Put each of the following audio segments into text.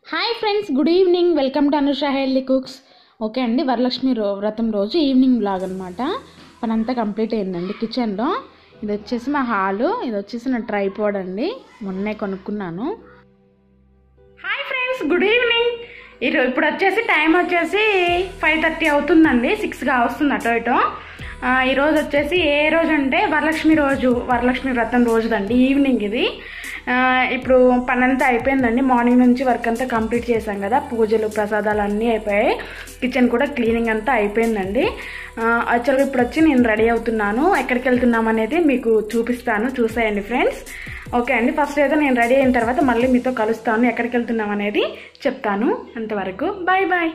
Hi friends good evening welcome to Anusha healthy cooks okay అండి వరలక్ష్మి రో వ్రతం రోజు ఈవినింగ్ బ్లాగ్ అనమాట పనంతా కంప్లీట్ అయిందండి కిచెన్లో ఇది వచ్చేసి మా హాలు ఇది వచ్చేసి నా ట్రైపోడ్ అండి మొన్నే కొనుక్కున్నాను హాయ్ ఫ్రెండ్స్ గుడ్ ఈవినింగ్ ఈరోజు ఇప్పుడు వచ్చేసి టైం వచ్చేసి ఫైవ్ థర్టీ అవుతుందండి సిక్స్గా వస్తుంది అటో ఇటో ఆ, ఈరోజు వచ్చేసి ఏ రోజు అంటే వరలక్ష్మి రోజు వరలక్ష్మి వ్రతం రోజుదండి ఈవినింగ్ ఇది ఆ, ఇప్పుడు పనంతా అయిపోయిందండి మార్నింగ్ నుంచి వర్క్ అంతా కంప్లీట్ చేశాం కదా పూజలు ప్రసాదాలు అన్నీ అయిపోయాయి కిచెన్ కూడా క్లీనింగ్ అంతా అయిపోయిందండి యాక్చువల్గా ఇప్పుడు వచ్చి నేను రెడీ అవుతున్నాను ఎక్కడికి వెళ్తున్నాం అనేది మీకు చూపిస్తాను చూసేయండి ఫ్రెండ్స్ ఓకే అండి ఫస్ట్ అయితే నేను రెడీ అయిన తర్వాత మళ్ళీ మీతో కలుస్తాను ఎక్కడికి వెళ్తున్నాం అనేది చెప్తాను అంతవరకు బాయ్ బాయ్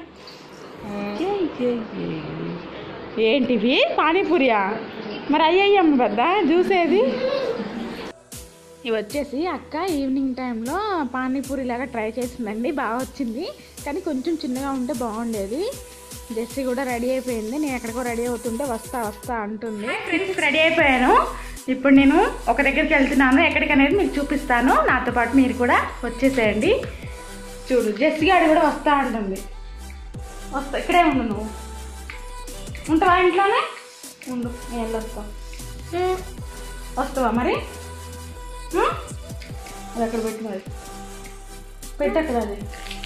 ఏంటివి పానీపూరియా మరి అయ్యమ్మ పెద్ద చూసేది ఇవి వచ్చేసి అక్క ఈవినింగ్ టైంలో పానీపూరి లాగా ట్రై చేసిందండి బాగా వచ్చింది కానీ కొంచెం చిన్నగా ఉంటే బాగుండేది జెస్సీ కూడా రెడీ అయిపోయింది నేను ఎక్కడికో రెడీ అవుతుంటే వస్తా వస్తా అంటుంది ఫ్రెండ్స్ రెడీ అయిపోయాను ఇప్పుడు నేను ఒక దగ్గరికి వెళ్తున్నాను ఎక్కడికి అనేది మీకు చూపిస్తాను నాతో పాటు మీరు కూడా వచ్చేసేయండి చూడు జెస్సీ గారు కూడా వస్తా అంటుంది వస్తా ఇక్కడే ఉండు నువ్వు ఉంటావా ఇంట్లోనే ఉండు నేను వెళ్ళొస్తా ఉమ్. వస్తావా మరి ఉమ్? అది అక్కడ పెట్టు మరి పెట్టక్కడ అది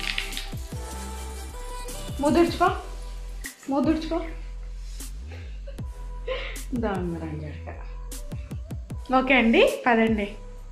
ముదుర్చుకో ముదుర్చుకో దొంగరండి ఓకే అండి పదండి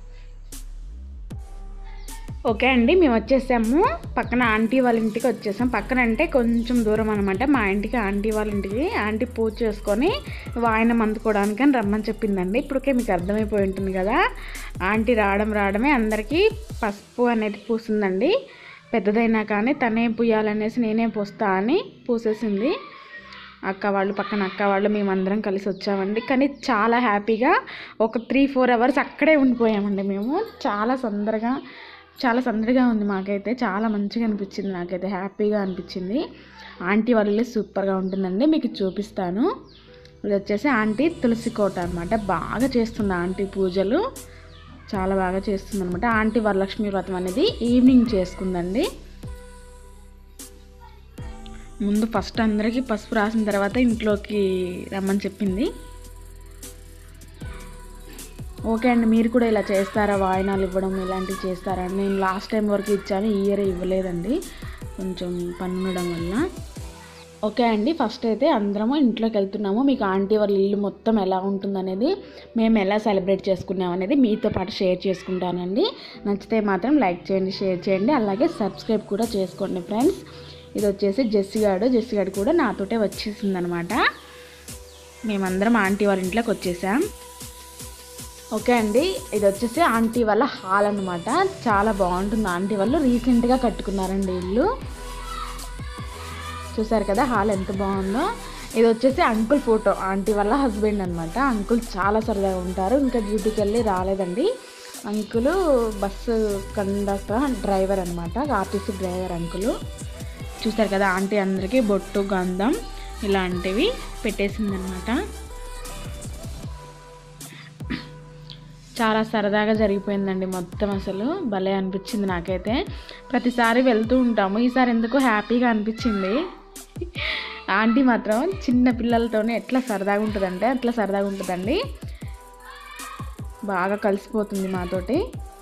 ఓకే అండి మేము వచ్చేసాము పక్కన ఆంటీ వాళ్ళ ఇంటికి వచ్చేసాం పక్కన అంటే కొంచెం దూరం అనమాట మా ఇంటికి ఆంటీ వాళ్ళ ఇంటికి ఆంటీ పూజ చేసుకొని వాయనం అందుకోవడానికి అని రమ్మని చెప్పిందండి ఇప్పటికే మీకు అర్థమైపోయి ఉంటుంది కదా ఆంటీ రావడం రావడమే అందరికీ పసుపు అనేది పూసిందండి పెద్దదైనా కానీ తనే పూయాలనేసి నేనే పూస్తా అని పూసేసింది అక్క వాళ్ళు పక్కన అక్క వాళ్ళు మేమందరం కలిసి వచ్చామండి కానీ చాలా హ్యాపీగా ఒక త్రీ ఫోర్ అవర్స్ అక్కడే ఉండిపోయామండి మేము చాలా సందరగా చాలా సందడిగా ఉంది మాకైతే చాలా మంచిగా అనిపించింది నాకైతే హ్యాపీగా అనిపించింది ఆంటీ వాళ్ళ ఇల్లు సూపర్గా ఉంటుందండి మీకు చూపిస్తాను ఇది వచ్చేసి ఆంటీ తులసి కోట అనమాట బాగా చేస్తుంది ఆంటీ పూజలు చాలా బాగా చేస్తుంది అనమాట ఆంటీ వరలక్ష్మి వ్రతం అనేది ఈవినింగ్ చేసుకుందండి ముందు ఫస్ట్ అందరికీ పసుపు రాసిన తర్వాత ఇంట్లోకి రమ్మని చెప్పింది ఓకే అండి మీరు కూడా ఇలా చేస్తారా వాయినాలు ఇవ్వడం ఇలాంటివి చేస్తారా నేను లాస్ట్ టైం వరకు ఇచ్చాను ఈ ఇయర్ ఇవ్వలేదండి కొంచెం పని ఉండడం వల్ల ఓకే అండి ఫస్ట్ అయితే అందరము ఇంట్లోకి వెళ్తున్నాము మీకు ఆంటీ వాళ్ళ ఇల్లు మొత్తం ఎలా ఉంటుందనేది మేము ఎలా సెలబ్రేట్ చేసుకున్నాం అనేది మీతో పాటు షేర్ చేసుకుంటానండి నచ్చితే మాత్రం లైక్ చేయండి షేర్ చేయండి అలాగే సబ్స్క్రైబ్ కూడా చేసుకోండి ఫ్రెండ్స్ ఇది వచ్చేసి జెస్సిగాడు జెస్సిగాడు కూడా నాతోటే వచ్చేసింది అనమాట మేమందరం ఆంటీ వాళ్ళ ఇంట్లోకి వచ్చేసాం ఓకే అండి ఇది వచ్చేసి ఆంటీ వాళ్ళ హాల్ అనమాట చాలా బాగుంటుంది ఆంటీ వాళ్ళు రీసెంట్గా కట్టుకున్నారండి ఇల్లు చూసారు కదా హాల్ ఎంత బాగుందో ఇది వచ్చేసి అంకుల్ ఫోటో ఆంటీ వాళ్ళ హస్బెండ్ అనమాట అంకుల్ చాలా సరదాగా ఉంటారు ఇంకా డ్యూటీకి వెళ్ళి రాలేదండి అంకులు బస్సు కండక్టర్ డ్రైవర్ అనమాట ఆర్టీసీ డ్రైవర్ అంకులు చూసారు కదా ఆంటీ అందరికీ బొట్టు గంధం ఇలాంటివి పెట్టేసిందనమాట చాలా సరదాగా జరిగిపోయిందండి మొత్తం అసలు భలే అనిపించింది నాకైతే ప్రతిసారి వెళ్తూ ఉంటాము ఈసారి ఎందుకో హ్యాపీగా అనిపించింది ఆంటీ మాత్రం చిన్న పిల్లలతోనే ఎట్లా సరదాగా ఉంటుందంటే అట్లా సరదాగా ఉంటుందండి బాగా కలిసిపోతుంది మాతోటి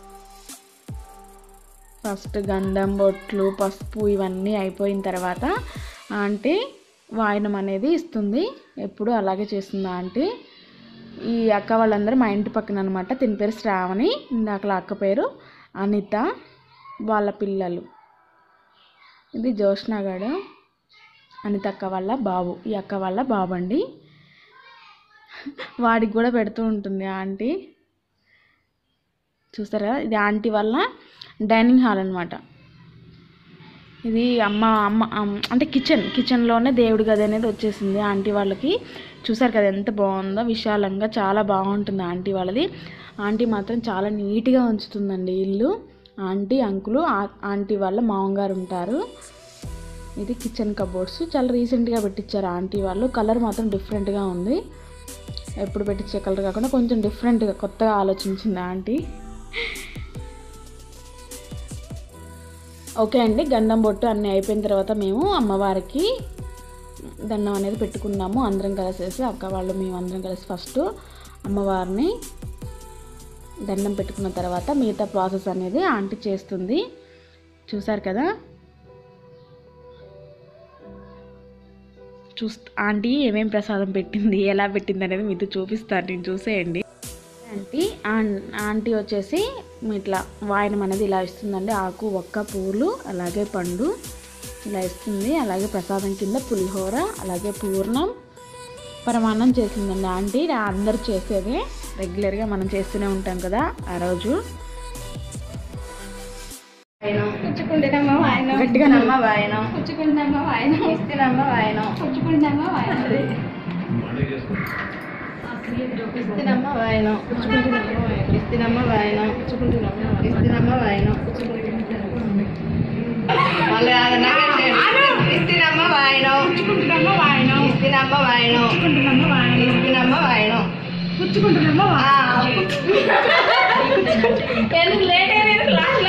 ఫస్ట్ గంధం బొట్లు పసుపు ఇవన్నీ అయిపోయిన తర్వాత ఆంటీ వాయనం అనేది ఇస్తుంది ఎప్పుడు అలాగే చేస్తుంది ఆంటీ ఈ అక్క వాళ్ళందరూ మా ఇంటి పక్కన అనమాట తిని పేరు శ్రావణి ఇందాకల అక్క పేరు అనిత వాళ్ళ పిల్లలు ఇది జోష్నా గాడు అనిత అక్క వాళ్ళ బాబు ఈ అక్క వాళ్ళ బాబు అండి వాడికి కూడా పెడుతూ ఉంటుంది ఆంటీ చూస్తారా ఇది ఆంటీ వాళ్ళ డైనింగ్ హాల్ అనమాట ఇది అమ్మ అమ్మ అమ్- అంటే కిచెన్ కిచెన్లోనే దేవుడి గది అనేది వచ్చేసింది ఆంటీ వాళ్ళకి చూసారు కదా ఎంత బాగుందో విశాలంగా చాలా బాగుంటుంది ఆంటీ వాళ్ళది ఆంటీ మాత్రం చాలా నీట్గా ఉంచుతుందండి ఇల్లు ఆంటీ అంకులు ఆ- ఆంటీ వాళ్ళ మామగారు ఉంటారు ఇది కిచెన్ కబోర్డ్స్ చాలా రీసెంట్గా పెట్టించారు ఆంటీ వాళ్ళు కలర్ మాత్రం డిఫరెంట్గా ఉంది ఎప్పుడు పెట్టించే కలర్ కాకుండా కొంచెం డిఫరెంట్గా కొత్తగా ఆలోచించింది ఆంటీ ఓకే అండి గంధం బొట్టు అన్నీ అయిపోయిన తర్వాత మేము అమ్మవారికి దండం అనేది పెట్టుకున్నాము అందరం కలిసేసి అక్క వాళ్ళు మేము అందరం కలిసి ఫస్ట్ అమ్మవారిని దండం పెట్టుకున్న తర్వాత మిగతా ప్రాసెస్ అనేది ఆంటీ చేస్తుంది చూసారు కదా చూస్ ఆంటీ ఏమేం ప్రసాదం పెట్టింది ఎలా పెట్టింది అనేది మీతో చూపిస్తాను నేను చూసేయండి ఆంటీ ఆన్- ఆంటీ వచ్చేసి ఇట్లా వాయనం అనేది ఇలా ఇస్తుందండి ఆకు ఒక్క పూలు అలాగే పండు ఇలా ఇస్తుంది అలాగే ప్రసాదం కింద పులిహోర అలాగే పూర్ణం పరమాన్నం చేసిందండి ఆంటీ రా- అందరూ చేసేదే రెగ్యులర్గా మనం చేస్తూనే ఉంటాం కదా ఆ రోజు వాయనం పుచ్చుకుంటేనమ్మ వాయనం గట్టిగా ఇస్తున్నమ్మ వాయనం పుచ్చుకుంటున్నమ్మ వాయనం ఇస్తున్నమ్మ వాయనం పుచ్చుకుంటున్నమ్మ వాయనం ఇస్తున్నమ్మ వాయనం పుచ్చుకుంటున్నమ్మ వాయనం ఇస్తున్నమ్మ వాయనం పుచ్చుకుంటున్నమ్మ ఇస్తున్నమ్మ వాయనం మళ్ళీ అదన్నా ఇస్తున్నమ్మ వాయనం పుచ్చుకుంటున్నమ్మ వాయనం ఇస్తున్నమ్మ వాయనం పుచ్చుకుంటున్నమ్మ వాయనం ఇస్తున్నమ్మ వాయనం పుచ్చుకుంటున్నమ్మ ఎందుకు లేట్ అయ్యేది క్లాస్లో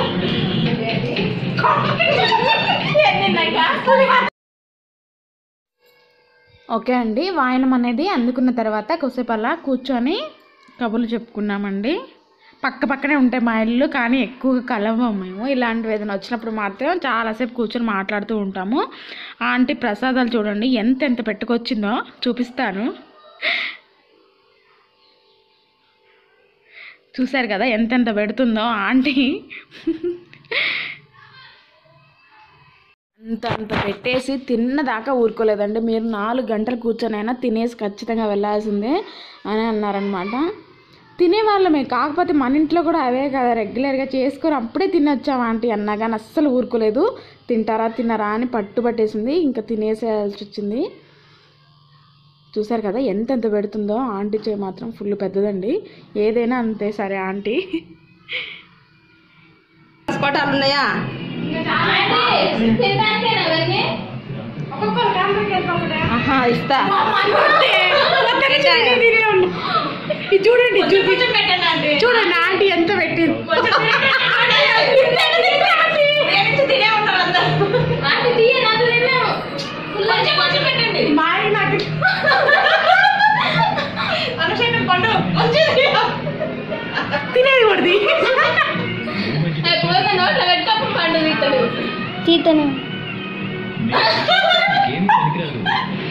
ఓకే అండి వాయనం అనేది అందుకున్న తర్వాత కొద్దిసేపు అలా కూర్చొని కబుర్లు చెప్పుకున్నామండి పక్క పక్కనే ఉంటాయి మా ఇల్లు కానీ ఎక్కువగా కలవం మేము ఇలాంటివి ఏదైనా వచ్చినప్పుడు మాత్రం చాలాసేపు కూర్చొని మాట్లాడుతూ ఉంటాము ఆంటీ ప్రసాదాలు చూడండి ఎంత ఎంత పెట్టుకొచ్చిందో చూపిస్తాను చూశారు కదా ఎంతెంత పెడుతుందో ఆంటీ అంత అంత పెట్టేసి తిన్నదాకా ఊరుకోలేదండి మీరు నాలుగు గంటలు కూర్చొనైనా తినేసి ఖచ్చితంగా వెళ్ళాల్సిందే అని అన్నారనమాట తినేవాళ్ళమే కాకపోతే మన ఇంట్లో కూడా అవే కదా రెగ్యులర్గా చేసుకొని అప్పుడే తినొచ్చాం ఆంటీ అన్నా కానీ అస్సలు ఊరుకోలేదు తింటారా తిన్నారా అని పట్టుబట్టేసింది ఇంకా తినేసేయాల్సి వచ్చింది చూసారు కదా ఎంత ఎంత పెడుతుందో ఆంటీ చేయి మాత్రం ఫుల్ పెద్దదండి ఏదైనా అంతే సరే ఆంటీ హాస్పిటల్ ఉన్నాయా ఆహా, ఇస్తా ఇది చూడండి చూపి చూడండి ఆంటీ ఎంత పెట్టింది మా ఆయన నాకు తినేది కొడుది తీతను ఏం పనికిరాదు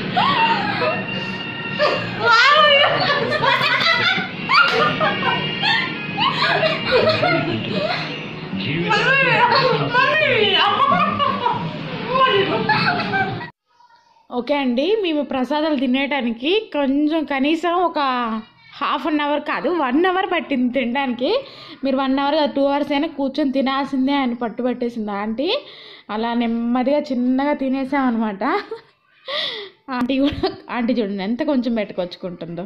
ఓకే అండి మేము ప్రసాదాలు తినేయడానికి కొంచెం కనీసం ఒక హాఫ్ అన్ అవర్ కాదు వన్ అవర్ పట్టింది తినడానికి మీరు వన్ అవర్ కాదు టూ అవర్స్ అయినా కూర్చొని తినాల్సిందే అని పట్టుబట్టేసింది ఆంటీ అలా నెమ్మదిగా చిన్నగా తినేసాం అనమాట ఆంటీ కూడా ఆంటీ చూడండి ఎంత కొంచెం పెట్టుకొచ్చుకుంటుందో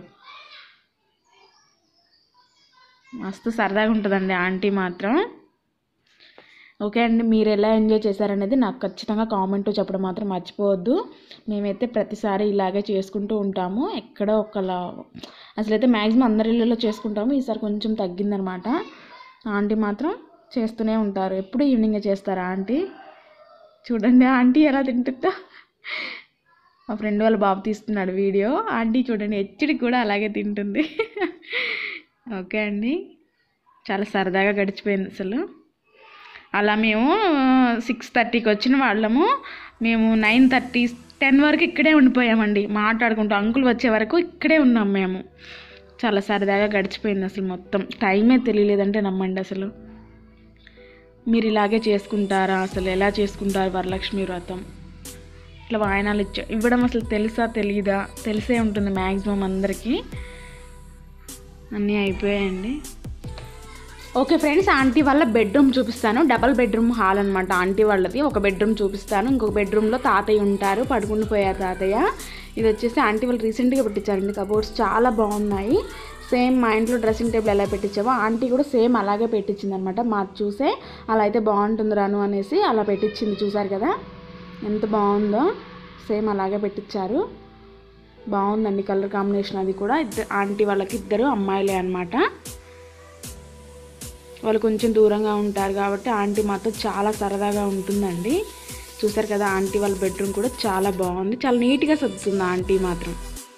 మస్తు సరదాగా ఉంటుందండి ఆంటీ మాత్రం ఓకే అండి మీరు ఎలా ఎంజాయ్ చేశారనేది నాకు ఖచ్చితంగా కామెంట్ చెప్పడం మాత్రం మర్చిపోవద్దు మేమైతే ప్రతిసారి ఇలాగే చేసుకుంటూ ఉంటాము ఎక్కడో ఒకలా అసలైతే మ్యాక్సిమం అందరి ఇళ్ళలో చేసుకుంటాము ఈసారి కొంచెం తగ్గిందనమాట ఆంటీ మాత్రం చేస్తూనే ఉంటారు ఎప్పుడు ఈవినింగే చేస్తారు ఆంటీ చూడండి ఆంటీ ఎలా తింటుందా మా ఫ్రెండ్ వాళ్ళ బాబు తీస్తున్నాడు వీడియో ఆంటీ చూడండి హెచ్చడికి కూడా అలాగే తింటుంది ఓకే అండి చాలా సరదాగా గడిచిపోయింది అసలు అలా మేము సిక్స్ థర్టీకి వచ్చిన వాళ్ళము మేము నైన్ థర్టీ టెన్ వరకు ఇక్కడే ఉండిపోయామండి మాట్లాడుకుంటూ అంకుల్ వచ్చే వరకు ఇక్కడే ఉన్నాం మేము చాలా సరదాగా గడిచిపోయింది అసలు మొత్తం టైమే తెలియలేదంటే నమ్మండి అసలు మీరు ఇలాగే చేసుకుంటారా అసలు ఎలా చేసుకుంటారు వరలక్ష్మి వ్రతం ఇట్లా వాయనాలు ఇచ్చ ఇవ్వడం అసలు తెలుసా తెలియదా తెలిసే ఉంటుంది మ్యాక్సిమం అందరికీ అన్నీ అయిపోయాయండి ఓకే ఫ్రెండ్స్ ఆంటీ వాళ్ళ బెడ్రూమ్ చూపిస్తాను డబల్ బెడ్రూమ్ హాల్ అనమాట ఆంటీ వాళ్ళది ఒక బెడ్రూమ్ చూపిస్తాను ఇంకొక బెడ్రూమ్లో తాతయ్య ఉంటారు పడుకుని పోయారు తాతయ్య ఇది వచ్చేసి ఆంటీ వాళ్ళు రీసెంట్గా పెట్టించారండి కబోర్డ్స్ చాలా బాగున్నాయి సేమ్ మా ఇంట్లో డ్రెస్సింగ్ టేబుల్ ఎలా పెట్టించావో ఆంటీ కూడా సేమ్ అలాగే పెట్టించింది అనమాట మా చూసే అలా అయితే బాగుంటుంది రాను అనేసి అలా పెట్టించింది చూసారు కదా ఎంత బాగుందో సేమ్ అలాగే పెట్టించారు బాగుందండి కలర్ కాంబినేషన్ అది కూడా ఇద్దరు ఆంటీ వాళ్ళకి ఇద్దరు అమ్మాయిలే అనమాట వాళ్ళు కొంచెం దూరంగా ఉంటారు కాబట్టి ఆంటీ మాతో చాలా సరదాగా ఉంటుందండి చూసారు కదా ఆంటీ వాళ్ళ బెడ్రూమ్ కూడా చాలా బాగుంది చాలా నీట్గా సర్దుతుంది ఆంటీ మాత్రం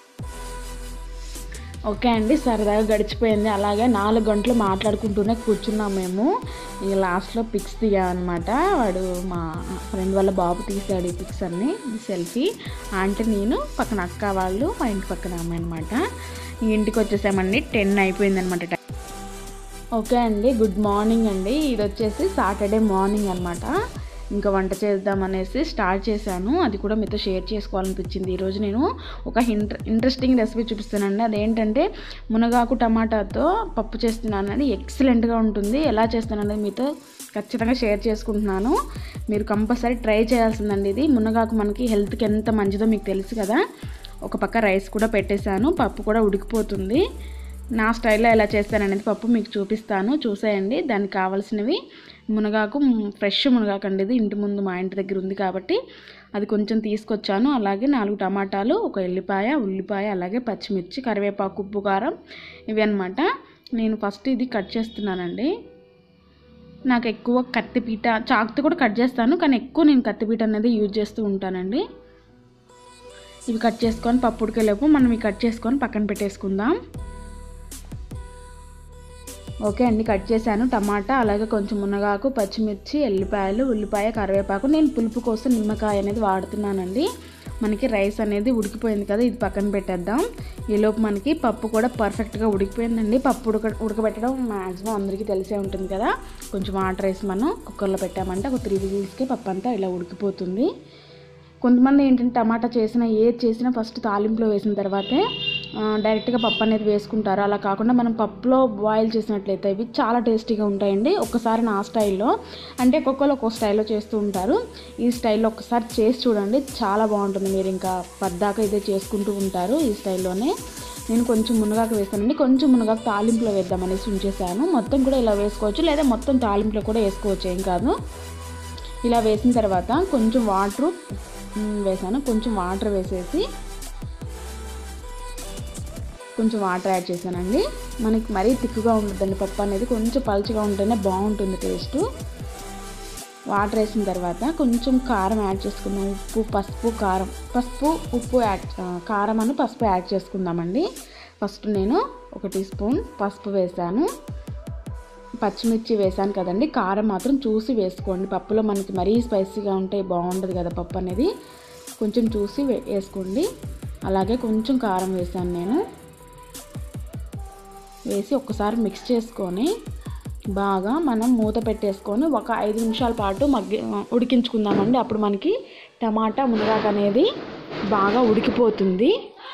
ఓకే అండి సరదాగా గడిచిపోయింది అలాగే నాలుగు గంటలు మాట్లాడుకుంటూనే కూర్చున్నాం మేము ఇక లాస్ట్లో పిక్స్ దిగామన్నమాట వాడు మా ఫ్రెండ్ వాళ్ళ బాబు తీసాడు ఈ పిక్స్ అన్ని సెల్ఫీ ఆంటీ నేను పక్కన అక్క వాళ్ళు మా ఇంటి పక్కన అమ్మాయి అనమాట ఇంటికి వచ్చేసామండి టెన్ అయిపోయింది అనమాట ఓకే అండి గుడ్ మార్నింగ్ అండి ఇది వచ్చేసి సాటర్డే మార్నింగ్ అనమాట ఇంకా వంట చేద్దామనేసి స్టార్ట్ చేశాను అది కూడా మీతో షేర్ చేసుకోవాలనిపించింది ఈరోజు నేను ఒక ఇంట్ర ఇంట్రెస్టింగ్ రెసిపీ చూపిస్తానండి అదేంటంటే మునగాకు టమాటాతో పప్పు చేస్తున్నాను అది ఎక్సలెంట్గా ఉంటుంది ఎలా చేస్తాననేది మీతో ఖచ్చితంగా షేర్ చేసుకుంటున్నాను మీరు కంపల్సరీ ట్రై చేయాల్సిందండి ఇది మునగాకు మనకి హెల్త్కి ఎంత మంచిదో మీకు తెలుసు కదా ఒక పక్క రైస్ కూడా పెట్టేశాను పప్పు కూడా ఉడికిపోతుంది నా స్టైల్లో ఎలా చేస్తాననేది పప్పు మీకు చూపిస్తాను చూసేయండి దానికి కావాల్సినవి మునగాకు మ్, ఫ్రెష్ మునగాకు అండి ఇది ఇంటి ముందు మా ఇంటి దగ్గర ఉంది కాబట్టి అది కొంచెం తీసుకొచ్చాను అలాగే నాలుగు టమాటాలు ఒక ఎల్లిపాయ ఉల్లిపాయ అలాగే పచ్చిమిర్చి కరివేపాకు ఉప్పు కారం ఇవి అనమాట నేను ఫస్ట్ ఇది కట్ చేస్తున్నానండి నాకు ఎక్కువ కత్తిపీట చాకుతో కూడా కట్ చేస్తాను కానీ ఎక్కువ నేను కత్తిపీట అనేది యూజ్ చేస్తూ ఉంటానండి ఇవి కట్ చేసుకొని పప్పు ఉడికేలోపు మనం ఇవి కట్ చేసుకొని పక్కన పెట్టేసుకుందాం ఓకే అండి కట్ చేశాను టమాటా అలాగే కొంచెం మునగాకు పచ్చిమిర్చి ఎల్లిపాయలు ఉల్లిపాయ కరివేపాకు నేను పులుపు కోసం నిమ్మకాయ అనేది వాడుతున్నానండి మనకి రైస్ అనేది ఉడికిపోయింది కదా ఇది పక్కన పెట్టేద్దాం ఈలోపు మనకి పప్పు కూడా పర్ఫెక్ట్గా ఉడికిపోయిందండి పప్పు ఉడక ఉడకబెట్టడం మ్యాక్సిమం అందరికీ తెలిసే ఉంటుంది కదా కొంచెం వాటర్ వేసి మనం కుక్కర్లో పెట్టామంటే ఒక త్రీ విజిల్స్కి పప్పు అంతా ఇలా ఉడికిపోతుంది కొంతమంది ఏంటంటే టమాటా చేసిన ఏది చేసినా ఫస్ట్ తాలింపులో వేసిన తర్వాతే ఆ, డైరెక్ట్గా పప్పు అనేది వేసుకుంటారు అలా కాకుండా మనం పప్పులో బాయిల్ చేసినట్లయితే ఇవి చాలా టేస్టీగా ఉంటాయండి ఒక్కసారి నా స్టైల్లో అంటే ఒక్కొక్కరు ఒక్కో స్టైల్లో చేస్తూ ఉంటారు ఈ స్టైల్లో ఒక్కసారి చేసి చూడండి చాలా బాగుంటుంది మీరు ఇంకా పద్దాక ఇదే చేసుకుంటూ ఉంటారు ఈ స్టైల్లోనే నేను కొంచెం మునగాకు వేస్తానండి కొంచెం మునగాకు తాలింపులో వేద్దామనేసి ఉంచేసాను మొత్తం కూడా ఇలా వేసుకోవచ్చు లేదా మొత్తం తాలింపులో కూడా వేసుకోవచ్చు ఏం కాదు ఇలా వేసిన తర్వాత కొంచెం వాటర్ వేసాను కొంచెం వాటర్ వేసేసి కొంచెం వాటర్ యాడ్ చేశానండి మనకి మరీ తిక్కుగా ఉండదండి పప్పు అనేది కొంచెం పలుచగా ఉంటేనే బాగుంటుంది టేస్ట్ వాటర్ వేసిన తర్వాత కొంచెం కారం యాడ్ చేసుకుందాం ఉప్పు పసుపు కారం పసుపు ఉప్పు యాడ్ ఆ, కారం అని పసుపు యాడ్ చేసుకుందామండి ఫస్ట్ నేను ఒక టీ స్పూన్ పసుపు వేసాను పచ్చిమిర్చి వేసాను కదండి కారం మాత్రం చూసి వేసుకోండి పప్పులో మనకి మరీ స్పైసీగా ఉంటే బాగుండదు కదా పప్పు అనేది కొంచెం చూసి వే- వేసుకోండి అలాగే కొంచెం కారం వేసాను నేను వేసి ఒక్కసారి మిక్స్ చేసుకొని బాగా మనం మూత పెట్టేసుకొని ఒక ఐదు నిమిషాల పాటు మగ్గి ఉడికించుకుందామండి అప్పుడు మనకి టమాటా మునగాకు అనేది బాగా ఉడికిపోతుంది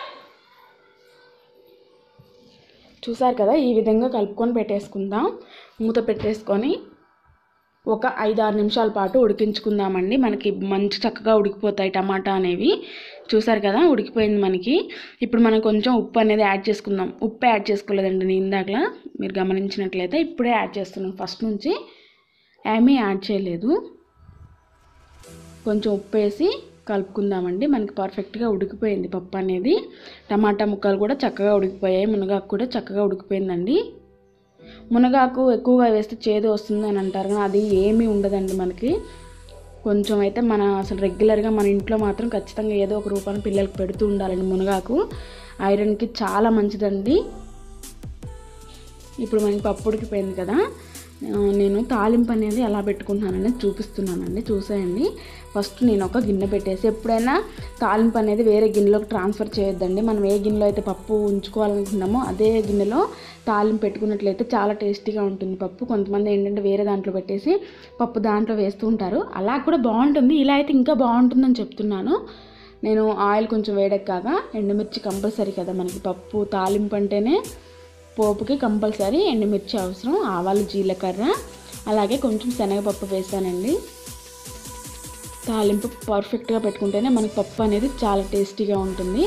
చూసారు కదా ఈ విధంగా కలుపుకొని పెట్టేసుకుందాం మూత పెట్టేసుకొని ఒక ఐదు ఆరు నిమిషాల పాటు ఉడికించుకుందామండి మనకి మంచి చక్కగా ఉడికిపోతాయి టమాటా అనేవి చూసారు కదా ఉడికిపోయింది మనకి ఇప్పుడు మనం కొంచెం ఉప్పు అనేది యాడ్ చేసుకుందాం ఉప్పు యాడ్ చేసుకోలేదండి నేను ఇందాకలా మీరు గమనించినట్లయితే ఇప్పుడే యాడ్ చేస్తున్నాం ఫస్ట్ నుంచి ఏమీ యాడ్ చేయలేదు కొంచెం ఉప్పు వేసి కలుపుకుందామండి మనకి పర్ఫెక్ట్గా ఉడికిపోయింది పప్పు అనేది టమాటా ముక్కలు కూడా చక్కగా ఉడికిపోయాయి మునగాకు కూడా చక్కగా ఉడికిపోయిందండి మునగాకు ఎక్కువగా వేస్తే చేదు వస్తుంది అని అంటారు కానీ అది ఏమీ ఉండదండి మనకి కొంచెం అయితే మన అసలు రెగ్యులర్గా మన ఇంట్లో మాత్రం ఖచ్చితంగా ఏదో ఒక రూపాన్ని పిల్లలకు పెడుతూ ఉండాలండి మునగాకు ఐరన్కి చాలా మంచిదండి ఇప్పుడు మనకి పప్పు ఉడికిపోయింది కదా ఆ, నేను తాలింపు అనేది ఎలా పెట్టుకుంటున్నానని చూపిస్తున్నానండి చూసేయండి ఫస్ట్ నేను ఒక గిన్నె పెట్టేసి ఎప్పుడైనా తాలింపు అనేది వేరే గిన్నెలోకి ట్రాన్స్ఫర్ చేయొద్దండి మనం ఏ గిన్నెలో అయితే పప్పు ఉంచుకోవాలనుకుంటున్నామో అదే గిన్నెలో తాలింపు పెట్టుకున్నట్లయితే చాలా టేస్టీగా ఉంటుంది పప్పు కొంతమంది ఏంటంటే వేరే దాంట్లో పెట్టేసి పప్పు దాంట్లో వేస్తూ ఉంటారు అలా కూడా బాగుంటుంది ఇలా అయితే ఇంకా బాగుంటుందని చెప్తున్నాను నేను ఆయిల్ కొంచెం వేడెక్కాక ఎండుమిర్చి కంపల్సరీ కదా మనకి పప్పు తాలింపు అంటేనే పోపుకి కంపల్సరీ ఎండుమిర్చి అవసరం ఆవాలు జీలకర్ర అలాగే కొంచెం శనగపప్పు వేసానండి తాలింపు పర్ఫెక్ట్గా పెట్టుకుంటేనే మనకి పప్పు అనేది చాలా టేస్టీగా ఉంటుంది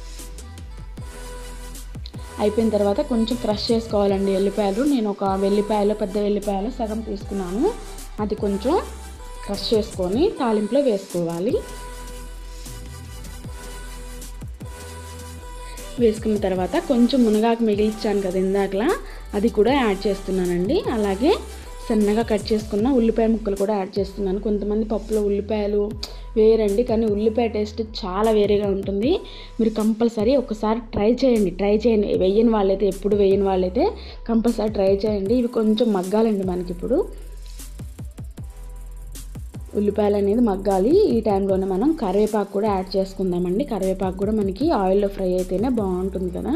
అయిపోయిన తర్వాత కొంచెం క్రష్ చేసుకోవాలండి ఎల్లిపాయలు నేను ఒక వెల్లిపాయలు పెద్ద వెల్లిపాయలు సగం తీసుకున్నాను అది కొంచెం క్రష్ చేసుకొని తాలింపులో వేసుకోవాలి వేసుకున్న తర్వాత కొంచెం మునగాకు మిగిలిచ్చాను కదా ఇందాకలా అది కూడా యాడ్ చేస్తున్నానండి అలాగే సన్నగా కట్ చేసుకున్న ఉల్లిపాయ ముక్కలు కూడా యాడ్ చేస్తున్నాను కొంతమంది పప్పులో ఉల్లిపాయలు వేరండి కానీ ఉల్లిపాయ టేస్ట్ చాలా వేరేగా ఉంటుంది మీరు కంపల్సరీ ఒకసారి ట్రై చేయండి ట్రై చేయండి వేయని వాళ్ళైతే ఎప్పుడు వేయని వాళ్ళైతే కంపల్సరీ ట్రై చేయండి ఇవి కొంచెం మగ్గాలండి మనకి ఇప్పుడు ఉల్లిపాయలు అనేది మగ్గాలి ఈ టైంలోనే మనం కరివేపాకు కూడా యాడ్ చేసుకుందామండి కరివేపాకు కూడా మనకి ఆయిల్లో ఫ్రై అయితేనే బాగుంటుంది కదా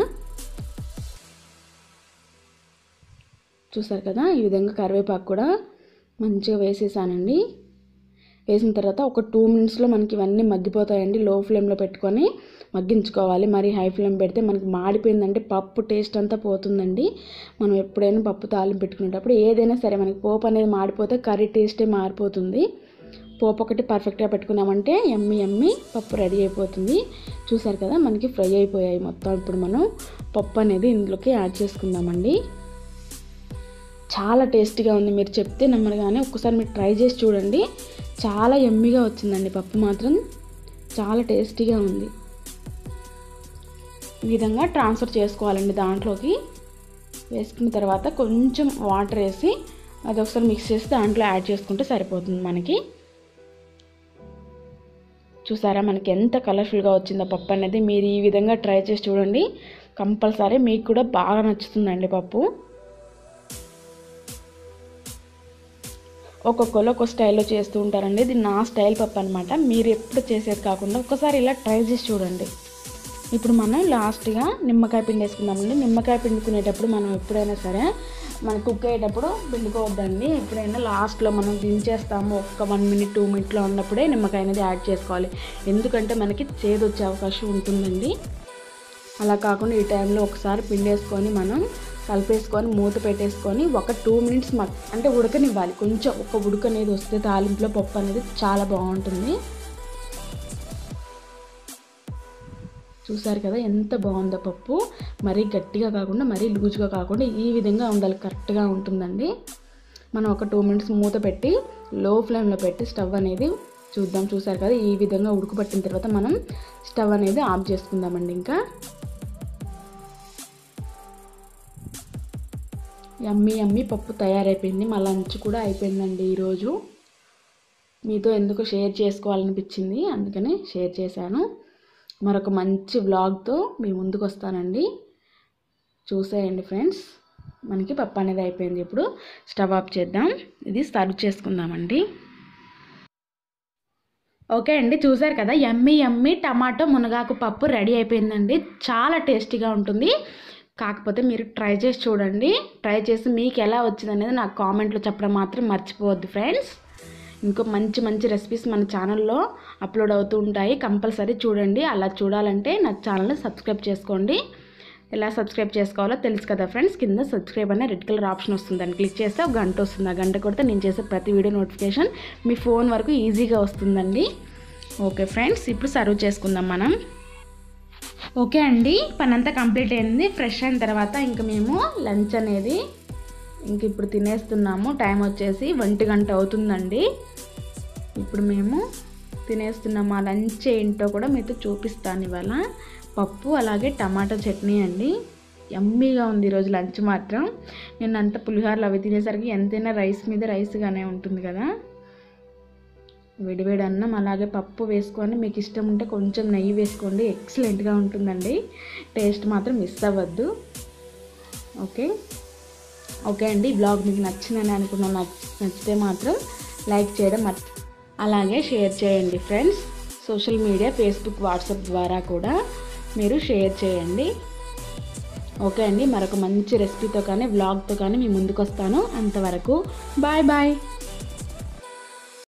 చూసారు కదా ఈ విధంగా కరివేపాకు కూడా మంచిగా వేసేసానండి వేసిన తర్వాత ఒక టూ మినిట్స్లో మనకి ఇవన్నీ మగ్గిపోతాయండి లో ఫ్లేమ్లో పెట్టుకొని మగ్గించుకోవాలి మరి హై ఫ్లేమ్ పెడితే మనకి మాడిపోయిందంటే పప్పు టేస్ట్ అంతా పోతుందండి మనం ఎప్పుడైనా పప్పు తాలింపు పెట్టుకునేటప్పుడు ఏదైనా సరే మనకి పోపు అనేది మాడిపోతే కర్రీ టేస్టే మారిపోతుంది పోపు ఒకటి పర్ఫెక్ట్గా పెట్టుకున్నామంటే ఎమ్మి ఎమ్మి పప్పు రెడీ అయిపోతుంది చూసారు కదా మనకి ఫ్రై అయిపోయాయి మొత్తం ఇప్పుడు మనం పప్పు అనేది ఇందులోకి యాడ్ చేసుకుందామండి చాలా టేస్టీగా ఉంది మీరు చెప్తే నమ్మరుగానే ఒక్కసారి మీరు ట్రై చేసి చూడండి చాలా ఎమ్మిగా వచ్చిందండి పప్పు మాత్రం చాలా టేస్టీగా ఉంది ఈ విధంగా ట్రాన్స్ఫర్ చేసుకోవాలండి దాంట్లోకి వేసుకున్న తర్వాత కొంచెం వాటర్ వేసి అది ఒకసారి మిక్స్ చేసి దాంట్లో యాడ్ చేసుకుంటే సరిపోతుంది మనకి చూసారా మనకి ఎంత కలర్ఫుల్గా వచ్చిందో పప్పు అనేది మీరు ఈ విధంగా ట్రై చేసి చూడండి కంపల్సరీ మీకు కూడా బాగా నచ్చుతుందండి పప్పు ఒక్కొక్కరు ఒక్కొక్క స్టైల్లో చేస్తూ ఉంటారండి ఇది నా స్టైల్ పప్పు అనమాట మీరు ఎప్పుడు చేసేది కాకుండా ఒకసారి ఇలా ట్రై చేసి చూడండి ఇప్పుడు మనం లాస్ట్గా నిమ్మకాయ పిండి వేసుకుందామండి నిమ్మకాయ పిండుకునేటప్పుడు మనం ఎప్పుడైనా సరే మనం కుక్ అయ్యేటప్పుడు పిండుకోవద్దండి ఎప్పుడైనా లాస్ట్లో మనం దించేస్తాము ఒక్క వన్ మినిట్ టూ మినిట్లో ఉన్నప్పుడే నిమ్మకాయ అనేది యాడ్ చేసుకోవాలి ఎందుకంటే మనకి చేదు వచ్చే అవకాశం ఉంటుందండి అలా కాకుండా ఈ టైంలో ఒకసారి పిండేసుకొని మనం కలిపేసుకొని మూత పెట్టేసుకొని ఒక టూ మినిట్స్ మగ్ అంటే ఉడకనివ్వాలి కొంచెం ఒక ఉడక అనేది వస్తే తాలింపులో పప్పు అనేది చాలా బాగుంటుంది చూసారు కదా ఎంత బాగుందో పప్పు మరీ గట్టిగా కాకుండా మరీ లూజ్గా కాకుండా ఈ విధంగా ఉండాలి కరెక్ట్గా ఉంటుందండి మనం ఒక టూ మినిట్స్ మూత పెట్టి లో ఫ్లేమ్లో పెట్టి స్టవ్ అనేది చూద్దాం చూసారు కదా ఈ విధంగా ఉడకబట్టిన తర్వాత మనం స్టవ్ అనేది ఆఫ్ చేసుకుందామండి ఇంకా యమ్మీ యమ్మీ పప్పు తయారైపోయింది మా లంచ్ కూడా అయిపోయిందండి ఈరోజు మీతో ఎందుకు షేర్ చేసుకోవాలనిపించింది అందుకని షేర్ చేశాను మరొక మంచి వ్లాగ్తో మీ ముందుకు వస్తానండి చూసేయండి ఫ్రెండ్స్ మనకి పప్పు అనేది అయిపోయింది ఇప్పుడు స్టవ్ ఆఫ్ చేద్దాం ఇది సర్వ్ చేసుకుందామండి ఓకే అండి చూసారు కదా ఎమ్మి ఎమ్మి టమాటో మునగాకు పప్పు రెడీ అయిపోయిందండి చాలా టేస్టీగా ఉంటుంది కాకపోతే మీరు ట్రై చేసి చూడండి ట్రై చేసి మీకు ఎలా వచ్చింది అనేది నాకు కామెంట్లో చెప్పడం మాత్రం మర్చిపోవద్దు ఫ్రెండ్స్ ఇంకో మంచి మంచి రెసిపీస్ మన ఛానల్లో అప్లోడ్ అవుతూ ఉంటాయి కంపల్సరీ చూడండి అలా చూడాలంటే నా ఛానల్ని సబ్స్క్రైబ్ చేసుకోండి ఎలా సబ్స్క్రైబ్ చేసుకోవాలో తెలుసు కదా ఫ్రెండ్స్ కింద సబ్స్క్రైబ్ అనే రెడ్ కలర్ ఆప్షన్ వస్తుంది దాన్ని క్లిక్ చేస్తే ఒక గంట వస్తుంది ఆ గంట కొడితే నేను చేసే ప్రతి వీడియో నోటిఫికేషన్ మీ ఫోన్ వరకు ఈజీగా వస్తుందండి ఓకే ఫ్రెండ్స్ ఇప్పుడు సర్వ్ చేసుకుందాం మనం ఓకే అండి పని అంతా కంప్లీట్ అయింది ఫ్రెష్ అయిన తర్వాత ఇంక మేము లంచ్ అనేది ఇంక ఇప్పుడు తినేస్తున్నాము టైం వచ్చేసి ఒంటి గంట అవుతుందండి ఇప్పుడు మేము తినేస్తున్నాము ఆ లంచ్ ఏంటో కూడా మీతో చూపిస్తాను ఇవాళ పప్పు అలాగే టమాటా చట్నీ అండి యమ్మీగా ఉంది ఈరోజు లంచ్ మాత్రం నేను అంత పులిహోరలు అవి తినేసరికి ఎంతైనా రైస్ మీద రైస్గానే ఉంటుంది కదా వేడివేడి అన్నం అలాగే పప్పు వేసుకొని మీకు ఇష్టం ఉంటే కొంచెం నెయ్యి వేసుకోండి ఎక్సలెంట్గా ఉంటుందండి టేస్ట్ మాత్రం మిస్ అవ్వద్దు ఓకే ఓకే అండి ఈ బ్లాగ్ మీకు నచ్చిందని అనుకున్నాను నచ్- నచ్చితే మాత్రం లైక్ చేయడం మర్చి అలాగే షేర్ చేయండి friends social media Facebook WhatsApp ద్వారా కూడా మీరు షేర్ చేయండి ఓకే అండి మరొక మంచి రెసిపీతో కానీ వ్లాగ్తో కానీ మీ ముందుకు వస్తాను అంతవరకు బాయ్ బాయ్